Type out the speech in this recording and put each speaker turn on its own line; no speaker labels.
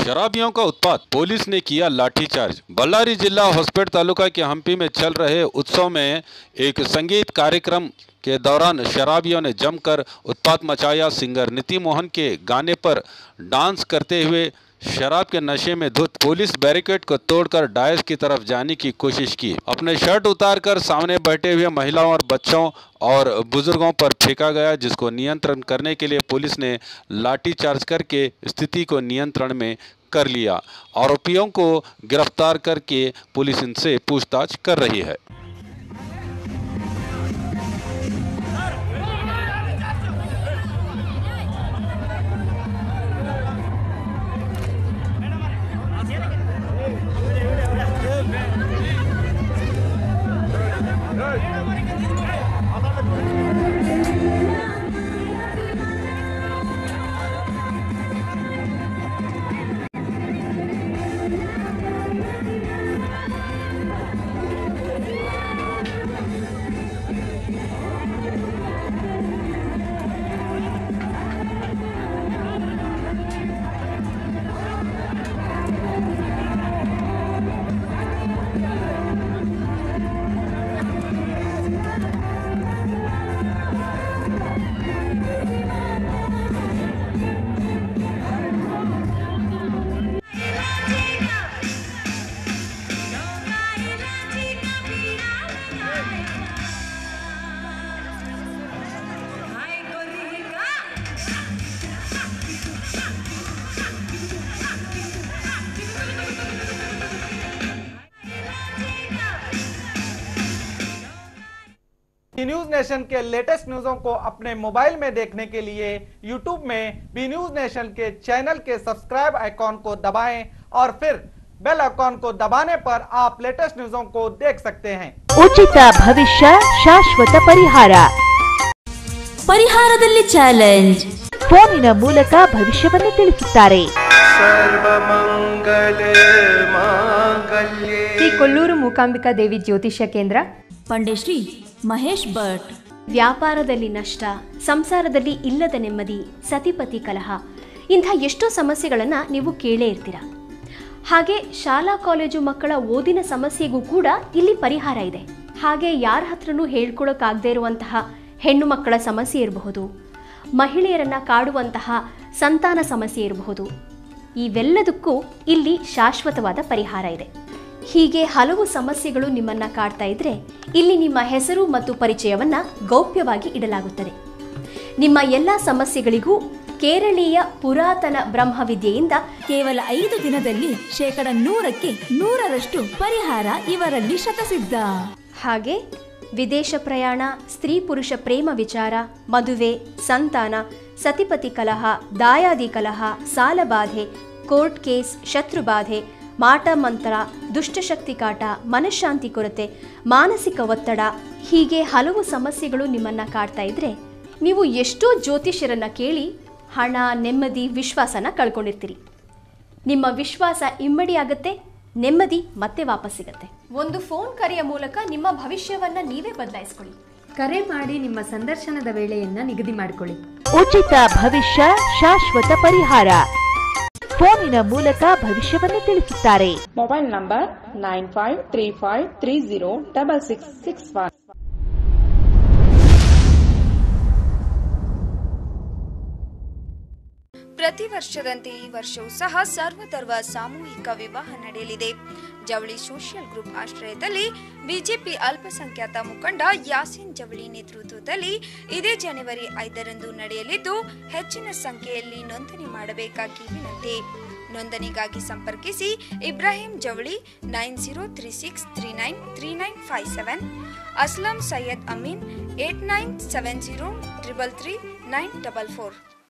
शराबियों का उत्पात पुलिस ने किया लाठीचार्ज बल्लारी जिला हॉस्पिटल तालुका के हम्पी में चल रहे उत्सव में एक संगीत कार्यक्रम के दौरान शराबियों ने जमकर उत्पात मचाया सिंगर नीति मोहन के गाने पर डांस करते हुए शराब के नशे में धुत पुलिस बैरिकेड को तोड़कर डायस की तरफ जाने की कोशिश की अपने शर्ट उतारकर सामने बैठे हुए महिलाओं और बच्चों और बुजुर्गों पर फेंका गया जिसको नियंत्रण करने के लिए पुलिस ने लाठीचार्ज करके स्थिति को नियंत्रण में कर लिया आरोपियों को गिरफ्तार करके पुलिस इनसे पूछताछ कर रही है
बी न्यूज नेशन के लेटेस्ट न्यूजों को अपने मोबाइल में देखने के लिए यूट्यूब में बी न्यूज नेशन के चैनल के सब्सक्राइब आइकॉन को दबाएं और फिर बेल आइकॉन को दबाने पर आप लेटेस्ट न्यूजों को देख सकते हैं
ಉಚಿತ ಭವಿಷ್ಯ ಶಾಶ್ವತ ಪರಿಹಾರ
ಪರಿಹಾರದಲ್ಲಿ ಚಾಲೆಂಜ್
ಫೋನಿನ ಮೂಲಕ ಭವಿಷ್ಯವನ್ನು ತಿಳಿಸುತ್ತಾರೆ
सर्वमङ्गले माङ्गल्ये
ಶ್ರೀ ಕೊಲ್ಲೂರು ಮೂಕಾಂಬಿಕಾ ದೇವಿ ಜ್ಯೋತಿಷ್ಯ ಕೇಂದ್ರ
ಪಂಡೇಶ್ರೀ ಮಹೇಶ್ ಭಟ್
ವ್ಯಾಪಾರದಲ್ಲಿ ನಷ್ಟ ಸಂಸಾರದಲ್ಲಿ ಇಲ್ಲದ ನೆಮ್ಮದಿ ಸತಿಪತಿ ಕಲಹ ಇಂಥ ಎಷ್ಟೋ ಸಮಸ್ಯೆಗಳನ್ನು ನೀವು ಕೇಳೇ ಇರ್ತೀರ ಹಾಗೆ ಶಾಲಾ ಕಾಲೇಜು ಮಕ್ಕಳ ಓದಿನ ಸಮಸ್ಯೆಗೂ ಕೂಡ ಇಲ್ಲಿ ಪರಿಹಾರ ಇದೆ ಹಾಗೆ ಯಾರ ಹತ್ರನೂ ಹೇಳ್ಕೊಳಕ್ಕಾಗದೇ ಇರುವಂತಹ ಹೆಣ್ಣು ಮಕ್ಕಳ ಸಮಸ್ಯೆ ಇರಬಹುದು ಮಹಿಳೆಯರನ್ನ ಕಾಡುವಂತಹ ಸಂತಾನ ಸಮಸ್ಯೆ ಇರಬಹುದು ಇವೆಲ್ಲದಕ್ಕೂ ಇಲ್ಲಿ ಶಾಶ್ವತವಾದ ಪರಿಹಾರ ಇದೆ ಹೀಗೆ ಹಲವು ಸಮಸ್ಯೆಗಳು ನಿಮ್ಮನ್ನ ಕಾಡ್ತಾ ಇದ್ರೆ ಇಲ್ಲಿ ನಿಮ್ಮ ಹೆಸರು ಮತ್ತು ಪರಿಚಯವನ್ನ ಗೌಪ್ಯವಾಗಿ ಇಡಲಾಗುತ್ತದೆ ನಿಮ್ಮ ಎಲ್ಲ ಸಮಸ್ಯೆಗಳಿಗೂ ಕೇರಳೀಯ ಪುರಾತನ ಬ್ರಹ್ಮವಿದ್ಯೆಯಿಂದ
ಕೇವಲ ಐದು ದಿನದಲ್ಲಿ ಶೇಕಡ ನೂರಕ್ಕೆ ನೂರರಷ್ಟು ಪರಿಹಾರ ಇವರಲ್ಲಿ ಶತಸಿದ್ಧ
ಹಾಗೆ ವಿದೇಶ ಪ್ರಯಾಣ ಸ್ತ್ರೀ ಪುರುಷ ಪ್ರೇಮ ವಿಚಾರ ಮದುವೆ ಸಂತಾನ ಸತಿಪತಿ ಕಲಹ ದಾಯಾದಿ ಕಲಹ ಸಾಲಬಾಧೆ ಕೋರ್ಟ್ ಕೇಸ್ ಶತ್ರುಬಾಧೆ ಮಾಟ ಮಂತ್ರ ದುಷ್ಟಶಕ್ತಿ ಕಾಟ ಮನಃಶಾಂತಿ ಕೊರತೆ ಮಾನಸಿಕ ಒತ್ತಡ ಹೀಗೆ ಹಲವು ಸಮಸ್ಯೆಗಳು ನಿಮ್ಮನ್ನ ಕಾಡ್ತಾ ಇದ್ರೆ ನೀವು ಎಷ್ಟೋ ಜ್ಯೋತಿಷ್ಯರನ್ನ ಕೇಳಿ ಹಣ ನೆಮ್ಮದಿ ವಿಶ್ವಾಸನ ಕಳ್ಕೊಂಡಿರ್ತೀರಿ ನಿಮ್ಮ ವಿಶ್ವಾಸ ಇಮ್ಮಡಿ ಆಗುತ್ತೆ ನೆಮ್ಮದಿ ಮತ್ತೆ ವಾಪಸ್ ಸಿಗತ್ತೆ ಒಂದು ಫೋನ್ ಕರೆಯ ಮೂಲಕ ನಿಮ್ಮ ಭವಿಷ್ಯವನ್ನ ನೀವೇ ಬದಲಾಯಿಸ್ಕೊಳ್ಳಿ
ಕರೆ ಮಾಡಿ ನಿಮ್ಮ ಸಂದರ್ಶನದ ವೇಳೆಯನ್ನ ನಿಗದಿ ಮಾಡಿಕೊಳ್ಳಿ
ಉಚಿತ ಭವಿಷ್ಯ ಶಾಶ್ವತ ಪರಿಹಾರ ಫೋನಿನ ಮೂಲಕ ಭವಿಷ್ಯವನ್ನು ತಿಳಿಸುತ್ತಾರೆ
mobile number nine five three five three zero double six six one
ಪ್ರತಿ ವರ್ಷದಂತೆ ಈ ವರ್ಷವೂ ಸಹ ಸರ್ವಧರ್ಮ ಸಾಮೂಹಿಕ ವಿವಾಹ ನಡೆಯಲಿದೆ ಜವಳಿ ಸೋಷಿಯಲ್ ಗ್ರೂಪ್ ಆಶ್ರಯದಲ್ಲಿ ಬಿಜೆಪಿ ಅಲ್ಪಸಂಖ್ಯಾತ ಮುಖಂಡ ಯಾಸಿನ್ ಜವಳಿ ನೇತೃತ್ವದಲ್ಲಿ ಇದೇ ಜನವರಿ ಐದರಂದು ನಡೆಯಲಿದ್ದು ಹೆಚ್ಚಿನ ಸಂಖ್ಯೆಯಲ್ಲಿ ನೋಂದಣಿ ಮಾಡಬೇಕಾಗಿ ವಿನಂತಿ ನೋಂದಣಿಗಾಗಿ ಸಂಪರ್ಕಿಸಿ Ibrahim Javali nine zero three six three nine three nine five seven Aslam Syed Ameen eight nine seven zero triple three nine double four